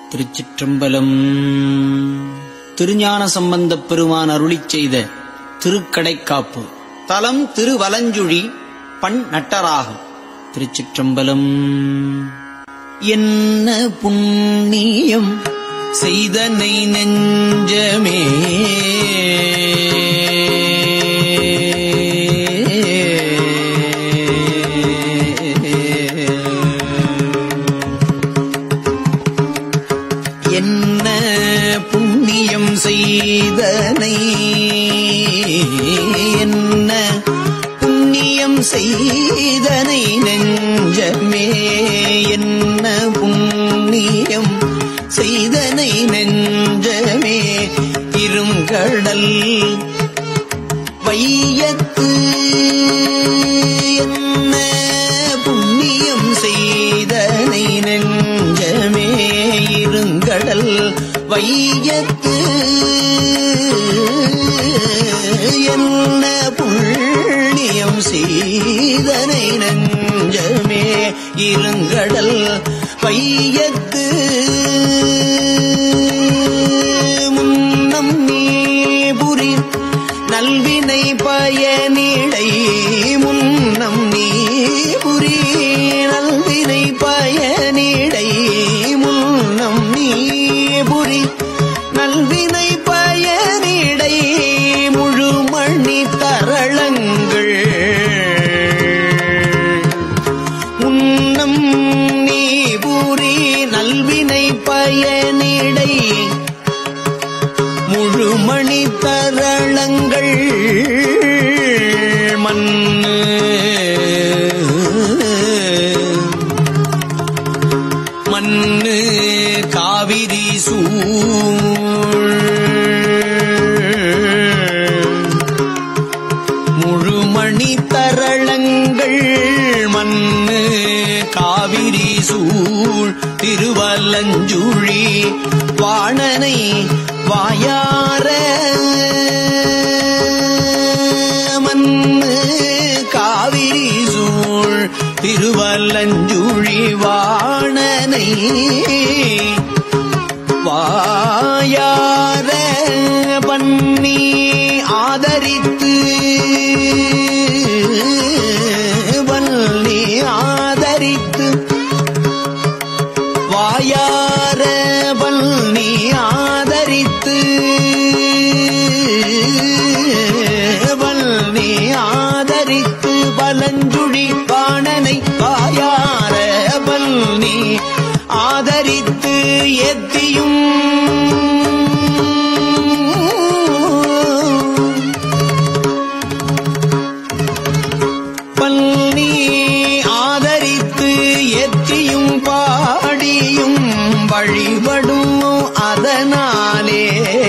திருச்சிற்றம்பலம் திருஞான சம்பந்தப் பெருமான் அருளிச் செய்த திருக்கடைக்காப்பு தலம் திருவலஞ்சுழி பண் நட்டராகும் திருச்சிற்றம்பலம் என்ன புண்ணியம் செய்தனை நெஞ்சமே என்ன புண்ணியம் செய்தனை என்ன புண்ணியம் செய்தனை நெஞ்சமே என்ன புண்ணியம் செய்தனை நெஞ்சமே இருங்கடல் வையத்து என்ன புண்ணியம் செய்தனை நெஞ்சமே இருங்கடல் வையத்து என்ன புண்ணியம் செய்தனை நெஞ்சமே இருங்கடல் வையத்து முன்னம் நீ புரி நல்வினை பயனிடை முன்னம் நீ புரி நல்வினை பயனிடை முன்னம் நீ புரி நல்வினை பயனிடை முழுமணி தரளங்கள் உன்னம் நீ பூரி நல்வினை பயனிடை முழுமணி தரளங்கள் மண்ணு மண்ணு காவிரி சூழ் முழுமணி தரளங்கள் மண்ணு காவிரி சூழ் திருவலஞ்சுழி வாணனை வாயார மண்ணு காவிரி சூழ் திருவலஞ்சுழி வாணனை வாயார பண்ணி ஆதரித்து வள்ளி ஆதரித்து வாயார வள்ளி ஆதரித்து வள்ளி ஆதரித்து பலஞ்சுழி பாணனை வாயார வள்ளி ஆதரித்து எத்தியும் பல்னி ஆதரித்து எத்தியும் பாடியும் வழிபடும் அதனாலே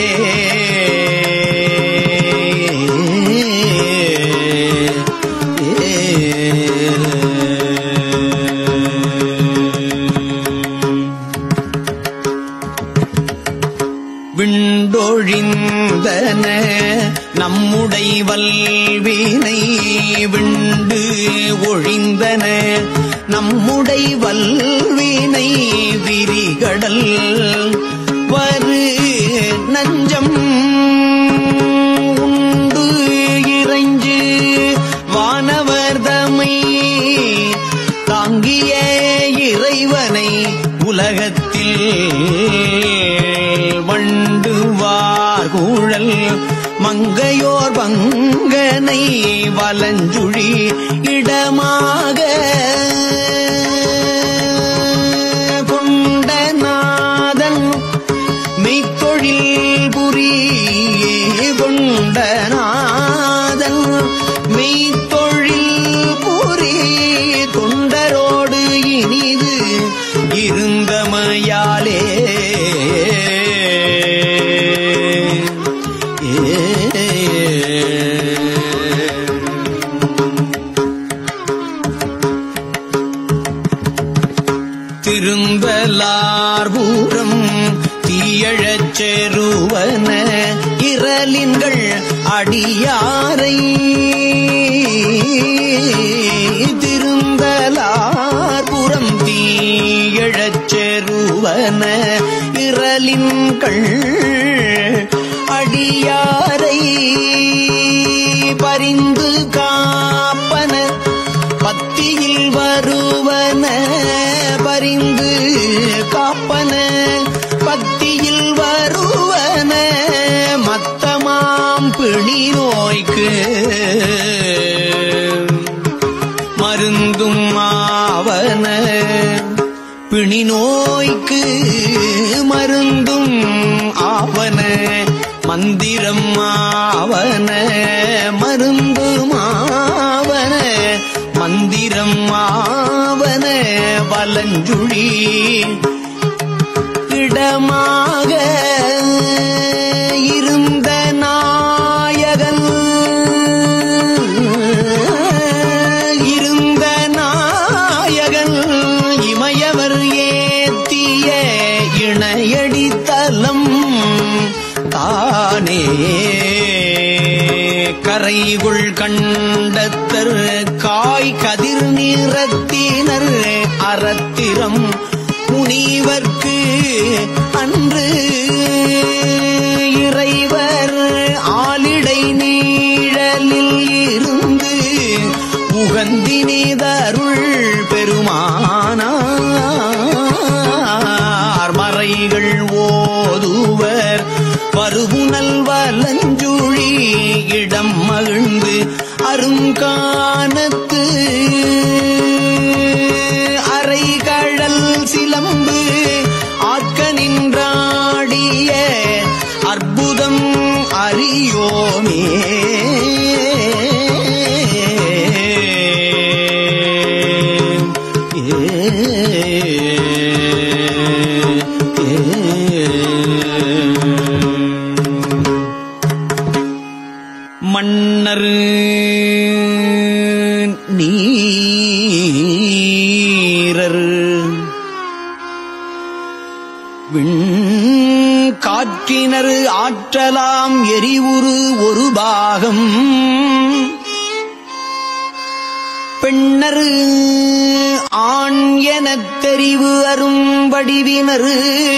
விண்டொழிந்தன நம்முடை வல்வினை விண்டு ஒழிந்தன நம்முடை வல்வினை விரிகடல் வரு நஞ்சம் உண்டு இறைஞ்சு வானவர்தமை தாங்கிய இறைவனை உலகத்தில் வண்டுவார் கூழல் மங்கையோர் பங்கனை வலஞ்சுழி இடமாக கொண்டநாதன் மெய்த்தொழில் புரியே கொண்டநாதன் மெய்த்தொழில் புரி தொண்டரோடு இனிது இருந்தமையாலே திரும்பலார்பூரம் தீயழச் செருவன இரலின்கள் அடியாரை திருந்தலார் புறம் தீயழச் செருவன செருவன இரலின்கள் அடியாரை பரிந்து காப்பன பத்தியில் வருவன பரிந்து காப்பன பத்தியில் வருவன மத்தமாம் பிணி நோய்க்கு மருந்தும் ஆவன பிணி நோய்க்கு மருந்தும் ஆவன மந்திரம் ஆவன மருந்தும் ஆவன மந்திரம் ஆவன வலஞ்சுழி இடமாக இருந்த நாயகன் இருந்த நாயகன் இமயவர் ஏத்திய இணையடித்தலம் தானே கரைகுள் கண்டத்தர் காய் கதிர் நிறத்தினர் அறத்திரம் முனிவர்க்கு அன்று இறைவர் ஆலிடை நீழலில் இருந்து உகந்தினிதருள் பெருமானார் மறைகள் ஓதுவர் பருகுனல் வலஞ்சுழி இடம் மகிழ்ந்து அருங்கானத்து அரைகழல் சிலம்பு ஆக்க நின்றாடிய அற்புதம் அறியோமே மன்னர் நீரர் விண் காற்றினர் ஆற்றலாம் எரிவுரு ஒரு பாகம் பெண்ணரு ஆண் எனத் தெரிவு அரும் வடிவினர்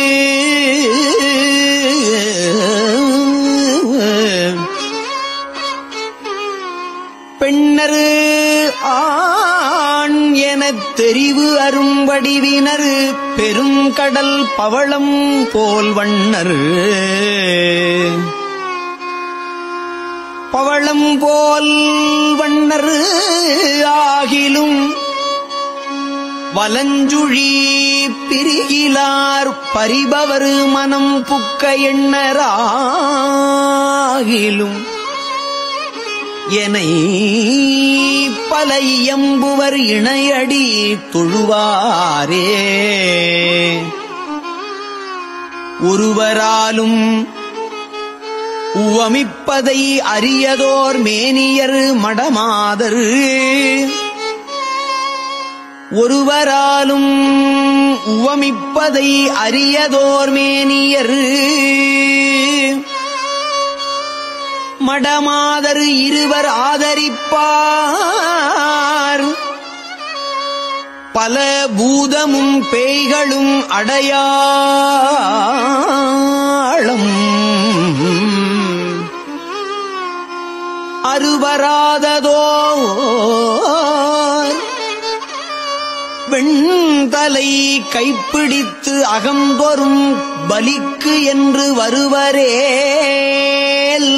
பெண்ணரு ஆண் எனத் தெரிவு அரும் வடிவினர் பெருங்கடல் பவளம் போல் வண்ணர் பவளம் போல் வண்ணர் ஆகிலும் வலஞ்சுழி பிரிகிலார் பரிபவர் மனம் புக்க எண்ணராகிலும் எனை பல இயம்புவர் இணையடி தொழுவாரே ஒருவராலும் உவமிப்பதை அறியதோர் மேனியர் மடமாதர் ஒருவராலும் உவமிப்பதை அறியதோர் மேனியர் மடமாதர் இருவர் ஆதரிப்பார் பல பூதமும் பேய்களும் அடையாளம் அருவராததோ வெண்தலை கைப்பிடித்து அகந்தொரும் பலிக்கு என்று வருவரேல்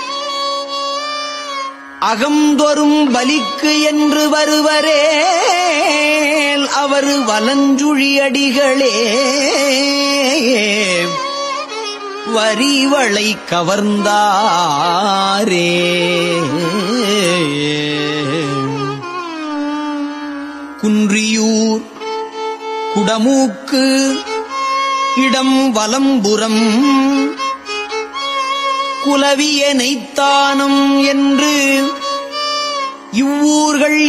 அகந்தொரும் பலிக்கு என்று வருவரேல் அவர் வலஞ்சுழியடிகளே வரிவளை கவர்ந்தாரே குன்றியூர் குடமூக்கு இடம் வலம்புறம் குலவிய நெய்த்தானம் என்று இவ்வூர்கள்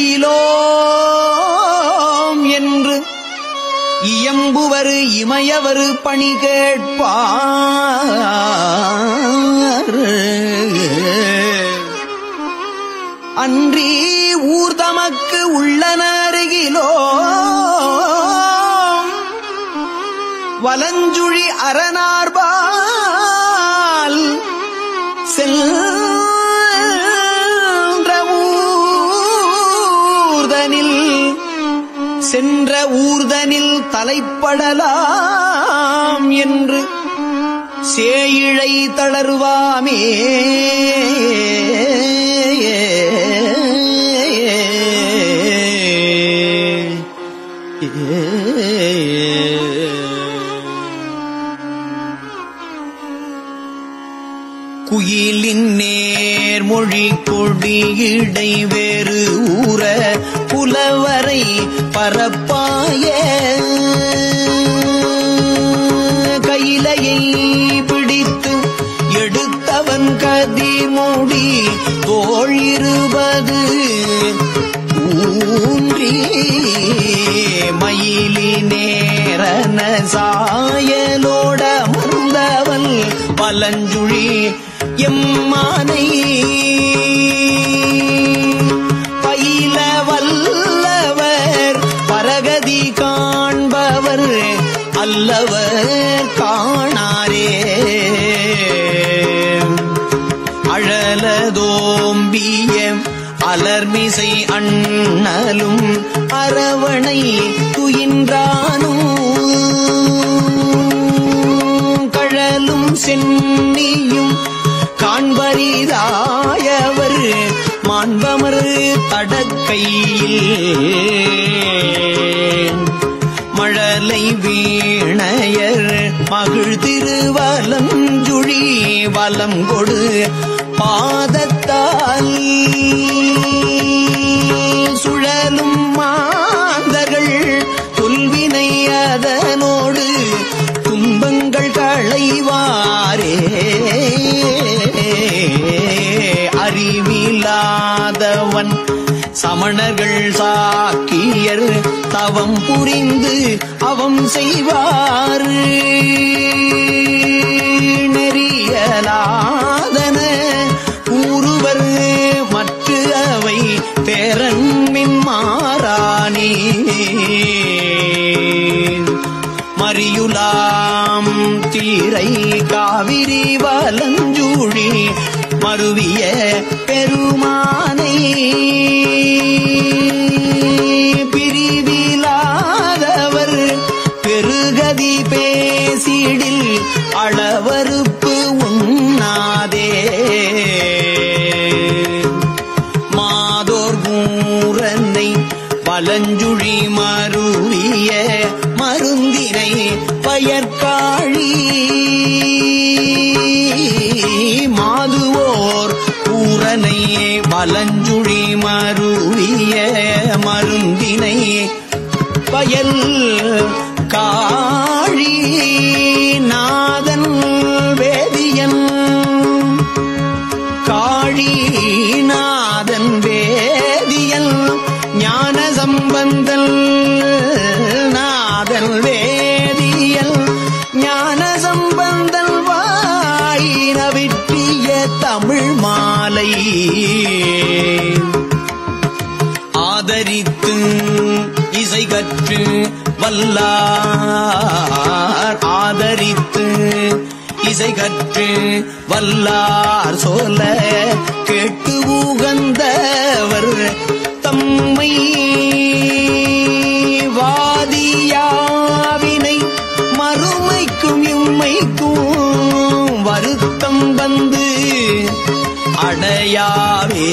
இலோம் என்று இயம்புவர் இமயவர் பணி கேட்பார் அன்றி ஊர் தமக்கு உள்ளன அருகிலோ வலஞ்சுழி அரணார்பால் சென்ற ஊர்தனில் சென்ற ஊர்தனில் தலைப்படலாம் என்று சேயிழை தளர்வாமே குயிலின் நேர்மொழி கொடியிடை வேறு ஊற புலவரை பரப்பாய கையிலையை பிடித்து எடுத்தவன் கதிமூடி தோள் இருபது ஊன்றி மயிலி நேரன சாயலோட மருந்தவன் பலஞ்சுழி எம்மானை பயில வல்லவர் பரகதி காண்பவர் அல்லவர் காணாரே அழலதோம்பிய அலர்மிசை அண்ணலும் அரவணை துயின்றானும் கழலும் சென்னியும் காண்பரிதாயவர் மாண்பமர் தடக்கையில் மழலை வீணையர் மகிழ் திருவலஞ்சுழி வலம் கொடு பாதத்தால் சுழலும் மாந்தர்கள் தொல்வினை அதனோடு துன்பங்கள் களைவாரே அறிவிலாதவன் சமணர்கள் சாக்கியர் தவம் புரிந்து அவம் செய்வார் நெறியலாதன கூறுவர் மற்ற அவை பேரன்மின் மாறானே மறியுலாம் தீரை காவிரி வலஞ்சூழி மருவிய பெருமானை பிரிவிலாதவர் பெருகதி பேசிடில் அளவறுப்பு உண்ணாதே மாதோர் கூரனை பலஞ்சுழி மருவிய மருந்தினை பயற்காழி மாதுவோர் பூரனை பலஞ்சுழி மருவிய மருந்தினை பயல் காழி நாதன் வேதியன் காழிநாதன் வேதியல் ஞான சம்பந்தல் நாதன் வேதியல் ஞான சம்பந்தல் வாயினவிற்றிய தமிழ் மாலை ஆதரித்து இசை கற்று வல்லார் ஆதரித்து இசை கற்று வல்லார் சொல்ல கேட்டு உகந்தவர் தம்மை வாதியாவினை மறுமைக்கும் இம்மைக்கும் வருத்தம் வந்து அடையாவே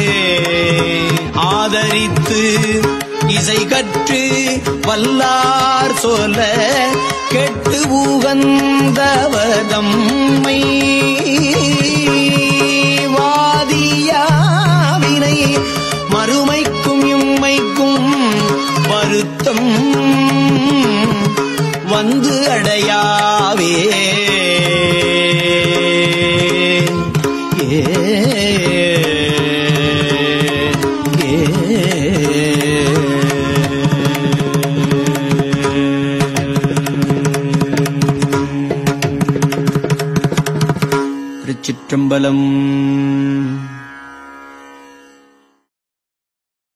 ஆதரித்து இசை கற்று வல்லார் சொல்ல கெட்டு உகந்தவதம்மை வாதியாவினை மறுமைக்கும் இம்மைக்கும் வருத்தம் வந்து அடையாவே திருச்சிற்றம்பலம்